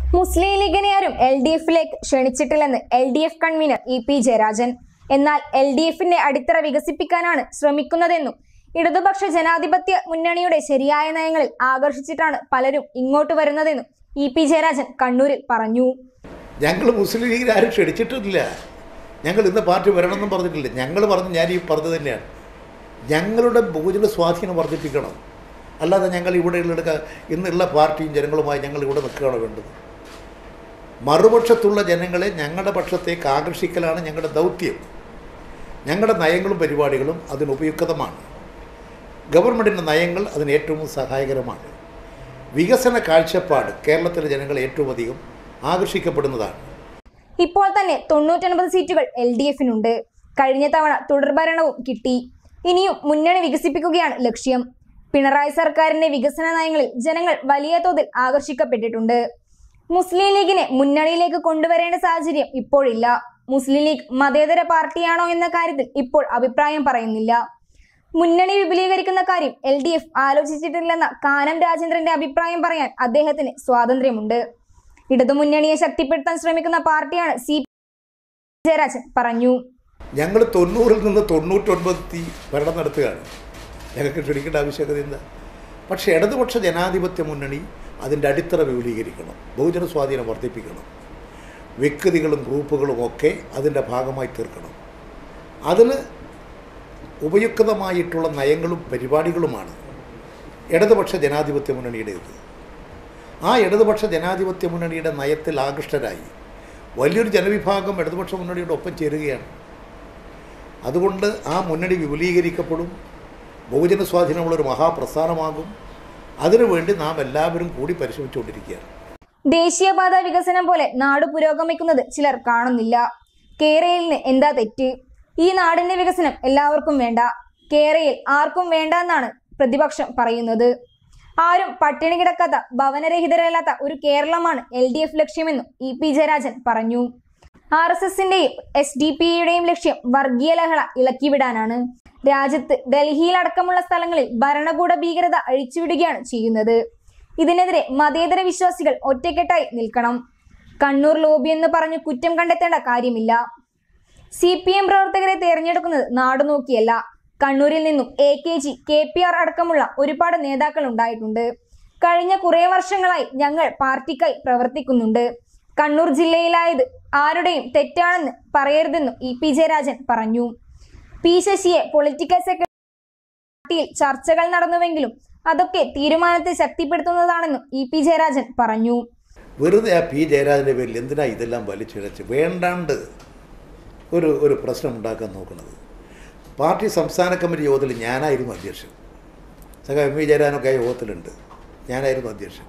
മുസ്ലിം ലീഗിനെ ആരും L D എഫിലേക്ക് ക്ഷണിച്ചിട്ടില്ലെന്ന് L D F convener E P Jayarajan എന്നാൽ എൽ ഡി എഫിന്റെ അടിത്തറ വികസിപ്പിക്കാനാണ് ശ്രമിക്കുന്നതെന്നും ഇടതുപക്ഷ ജനാധിപത്യ മുന്നണിയുടെ ശരിയായ നയങ്ങളിൽ ആകർഷിച്ചിട്ടാണ് പലരും ഇങ്ങോട്ട് വരുന്നതെന്നും ഇ പി ജയരാജൻ കണ്ണൂരിൽ പറഞ്ഞു ഞങ്ങൾ മുസ്ലിം ലീഗിൽ ആരും ക്ഷണിച്ചിട്ടില്ല ഞങ്ങൾ ഇന്ന് പാർട്ടി വരണമെന്നും പറഞ്ഞിട്ടില്ല ഞങ്ങൾ പറഞ്ഞു ഞാൻ ഈ പറഞ്ഞത് തന്നെയാണ് ഞങ്ങളുടെ ബഹുജന സ്വാധീനം വർദ്ധിപ്പിക്കണം അല്ലാതെ ഞങ്ങൾ ഇവിടെ എടുക്ക ഇന്നുള്ള പാർട്ടിയും ജനങ്ങളുമായി ഞങ്ങൾ ഇവിടെ നിൽക്കുകയാണ് വേണ്ടത് മറുപക്ഷത്തുള്ള ജനങ്ങളെ ഞങ്ങളുടെ പക്ഷത്തേക്ക് ആകർഷിക്കലാണ് ഞങ്ങളുടെ ദൗത്യം ഞങ്ങളുടെ നയങ്ങളും പരിപാടികളും അതിന് ഉപയുക്തമാണ് ഗവൺമെൻറ്റിൻ്റെ നയങ്ങൾ അതിന് ഏറ്റവും സഹായകരമാണ് വികസന കാഴ്ചപ്പാട് കേരളത്തിലെ ജനങ്ങൾ ഏറ്റവും അധികം ആകർഷിക്കപ്പെടുന്നതാണ് ഇപ്പോൾ തന്നെ തൊണ്ണൂറ്റൊൻപത് സീറ്റുകൾ എൽ ഡി എഫിനുണ്ട് കഴിഞ്ഞ തവണ തുടർഭരണവും കിട്ടി ഇനിയും മുന്നണി വികസിപ്പിക്കുകയാണ് ലക്ഷ്യം പിണറായി സർക്കാരിന്റെ വികസന നയങ്ങളിൽ ജനങ്ങൾ വലിയ തോതിൽ ആകർഷിക്കപ്പെട്ടിട്ടുണ്ട് മുസ്ലിം ലീഗിനെ മുന്നണിയിലേക്ക് കൊണ്ടുവരേണ്ട സാഹചര്യം ഇപ്പോഴില്ല മുസ്ലിം ലീഗ് മതേതര പാർട്ടിയാണോ എന്ന കാര്യത്തിൽ ഇപ്പോൾ അഭിപ്രായം പറയുന്നില്ല മുന്നണി വിപുലീകരിക്കുന്ന കാര്യം എൽ ഡി എഫ് ആലോചിച്ചിട്ടില്ലെന്ന കാനം രാജേന്ദ്രന്റെ അഭിപ്രായം പറയാൻ അദ്ദേഹത്തിന് സ്വാതന്ത്ര്യമുണ്ട് ഇടതുമുന്നണിയെ ശക്തിപ്പെടുത്താൻ ശ്രമിക്കുന്ന പാർട്ടിയാണ് സി ജയരാജൻ പറഞ്ഞു ഞങ്ങൾ തൊണ്ണൂറിൽ നിന്ന് തൊണ്ണൂറ്റൊൻപത്തി ഭരണം നടത്തുകയാണ് ഞങ്ങൾക്ക് ക്ഷണിക്കേണ്ട ആവശ്യകത എന്താ പക്ഷേ ഇടതുപക്ഷ ജനാധിപത്യ മുന്നണി അതിൻ്റെ അടിത്തറ വിപുലീകരിക്കണം ബഹുജന സ്വാധീനം വർദ്ധിപ്പിക്കണം വ്യക്തികളും ഗ്രൂപ്പുകളും ഒക്കെ അതിൻ്റെ ഭാഗമായി തീർക്കണം അതിന് ഉപയുക്തമായിട്ടുള്ള നയങ്ങളും പരിപാടികളുമാണ് ഇടതുപക്ഷ ജനാധിപത്യ മുന്നണിയുടേത് ആ ഇടതുപക്ഷ ജനാധിപത്യ മുന്നണിയുടെ നയത്തിൽ ആകൃഷ്ടരായി വലിയൊരു ജനവിഭാഗം ഇടതുപക്ഷ മുന്നണിയുടെ ഒപ്പം ചേരുകയാണ് അതുകൊണ്ട് ആ മുന്നണി വിപുലീകരിക്കപ്പെടും ബഹുജന സ്വാധീനമുള്ളൊരു മഹാപ്രസ്ഥാനമാകും അതിനുവേണ്ടി നാം എല്ലാവരും കൂടി പരിശ്രമിച്ചുകൊണ്ടിരിക്കുകയാണ് ദേശീയപാത വികസനം പോലെ നാട് പുരോഗമിക്കുന്നത് ചിലർ കാണുന്നില്ല കേരളിന് എന്താ തെറ്റ് ഈ നാടിന്റെ വികസനം എല്ലാവർക്കും വേണ്ട കേരയിൽ ആർക്കും വേണ്ട എന്നാണ് പ്രതിപക്ഷം പറയുന്നത് ആരും പട്ടിണി കിടക്കാത്ത ഭവനരഹിതരല്ലാത്ത ഒരു കേരളമാണ് എൽ ഡി എഫ് ലക്ഷ്യമെന്നും ഇ പി ജയരാജൻ പറഞ്ഞു ആർ എസ് എസിന്റെയും എസ് ഡി പി യുടെയും ലക്ഷ്യം വർഗീയ ലഹള ഇളക്കിവിടാനാണ് രാജ്യത്ത് ഡൽഹിയിലടക്കമുള്ള സ്ഥലങ്ങളിൽ ഭരണകൂട ഭീകരത അഴിച്ചുവിടുകയാണ് ചെയ്യുന്നത് ഇതിനെതിരെ മതേതര വിശ്വാസികൾ ഒറ്റക്കെട്ടായി നിൽക്കണം കണ്ണൂർ ലോബി എന്ന് പറഞ്ഞു കുറ്റം കണ്ടെത്തേണ്ട കാര്യമില്ല സി പി എം പ്രവർത്തകരെ തിരഞ്ഞെടുക്കുന്നത് നാടു നോക്കിയല്ല കണ്ണൂരിൽ നിന്നും എ കെ ജി കെ പി ആർ അടക്കമുള്ള ഒരുപാട് നേതാക്കൾ ഉണ്ടായിട്ടുണ്ട് കഴിഞ്ഞ കുറേ വർഷങ്ങളായി ഞങ്ങൾ പാർട്ടിക്കായി പ്രവർത്തിക്കുന്നുണ്ട് കണ്ണൂർ ജില്ലയിലായത് ആരുടെയും തെറ്റാണെന്ന് പറയരുതെന്നും ഇ പി ജയരാജൻ പറഞ്ഞു പി ശശിയെ പൊളിറ്റിക്കൽ സെക്രട്ടറി പാർട്ടിയിൽ ചർച്ചകൾ നടന്നുവെങ്കിലും അതൊക്കെ തീരുമാനത്തെ ശക്തിപ്പെടുത്തുന്നതാണെന്നും ഇ പി ജയരാജൻ പറഞ്ഞു വെറുതെ ആ പി ജയരാജൻ്റെ പേരിൽ എന്തിനാ ഇതെല്ലാം വലിച്ചിഴച്ച് വേണ്ടാണ്ട് ഒരു ഒരു പ്രശ്നം ഉണ്ടാക്കാൻ നോക്കുന്നത് പാർട്ടി സംസ്ഥാന കമ്മിറ്റി യോഗത്തിൽ ഞാനായിരുന്നു അധ്യക്ഷൻ സഖ എം വി ജയരാജനൊക്കെ ആ യോഗത്തിലുണ്ട് ഞാനായിരുന്നു അധ്യക്ഷൻ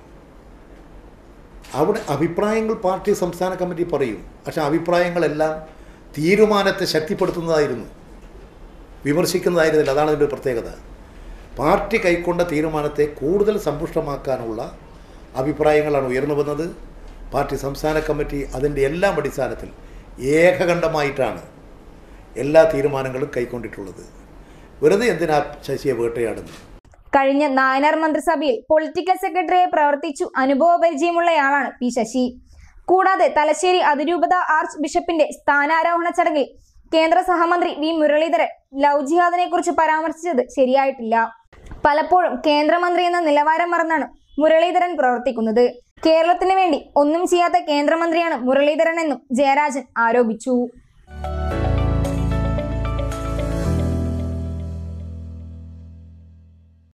അവിടെ അഭിപ്രായങ്ങൾ പാർട്ടി സംസ്ഥാന കമ്മിറ്റി പറയും പക്ഷേ അഭിപ്രായങ്ങളെല്ലാം തീരുമാനത്തെ ശക്തിപ്പെടുത്തുന്നതായിരുന്നു വിമർശിക്കുന്നതായിരുന്നില്ല അതാണ് അതിൻ്റെ ഒരു പ്രത്യേകത പാർട്ടി കൈക്കൊണ്ട തീരുമാനത്തെ കൂടുതൽ സമ്പുഷ്ടമാക്കാനുള്ള അഭിപ്രായങ്ങളാണ് ഉയർന്നു വന്നത് പാർട്ടി സംസ്ഥാന കമ്മിറ്റി അതിൻ്റെ എല്ലാം അടിസ്ഥാനത്തിൽ ഏകകണ്ഠമായിട്ടാണ് എല്ലാ തീരുമാനങ്ങളും കൈക്കൊണ്ടിട്ടുള്ളത് വെറുതെ എന്തിനാ ശശിയെ വേട്ടയാടുന്നത് കഴിഞ്ഞ നായനാർ മന്ത്രിസഭയിൽ പൊളിറ്റിക്കൽ സെക്രട്ടറിയെ പ്രവർത്തിച്ചു അനുഭവ പരിചയമുള്ളയാളാണ് പി ശശി കൂടാതെ തലശ്ശേരി അതിരൂപത ആർച്ച് ബിഷപ്പിന്റെ സ്ഥാനാരോഹണ ചടങ്ങിൽ കേന്ദ്ര സഹമന്ത്രി വി മുരളീധരൻ ലവ് ജിഹാദിനെ കുറിച്ച് പരാമർശിച്ചത് ശരിയായിട്ടില്ല പലപ്പോഴും കേന്ദ്രമന്ത്രി എന്ന നിലവാരം മറന്നാണ് മുരളീധരൻ പ്രവർത്തിക്കുന്നത് കേരളത്തിന് വേണ്ടി ഒന്നും ചെയ്യാത്ത കേന്ദ്രമന്ത്രിയാണ് മുരളീധരൻ എന്നും ജയരാജൻ ആരോപിച്ചു